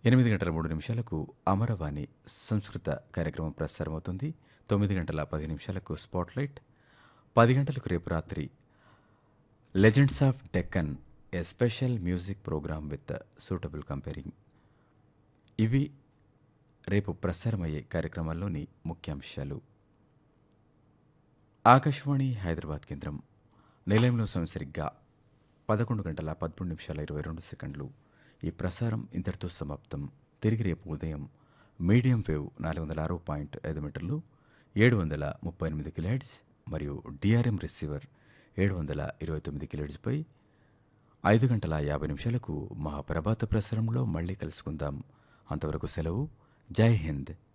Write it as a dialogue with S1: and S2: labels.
S1: ఎనిమిది గంటల మూడు నిమిషాలకు అమరవాణి సంస్కృత కార్యక్రమం ప్రసారమవుతుంది తొమ్మిది గంటల పది నిమిషాలకు స్పాట్లైట్ పది గంటలకు రేపు రాత్రి legends of Deccan a special music program with suitable compering ఇవి రేపు ప్రసారమయ్యే కార్యక్రమాల్లోని ముఖ్యాంశాలు ఆకాశవాణి హైదరాబాద్ కేంద్రం నిలయంలో సమయం సరిగ్గా పదకొండు గంటల పదమూడు నిమిషాల ఇరవై రెండు సెకండ్లు ఈ ప్రసారం ఇంతటితో సమాప్తం తిరిగి రేపు ఉదయం మీడియం వేవ్ నాలుగు వందల ఆరు పాయింట్ ఐదు మీటర్లు ఏడు వందల ముప్పై ఎనిమిది కిలోహెడ్స్ మరియు డిఆర్ఎం రిసీవర్ ఏడు వందల ఇరవై తొమ్మిది కిలోహెడ్స్పై ఐదు గంటల యాభై నిమిషాలకు మహాప్రభాత ప్రసారంలో మళ్ళీ కలుసుకుందాం అంతవరకు సెలవు జై హింద్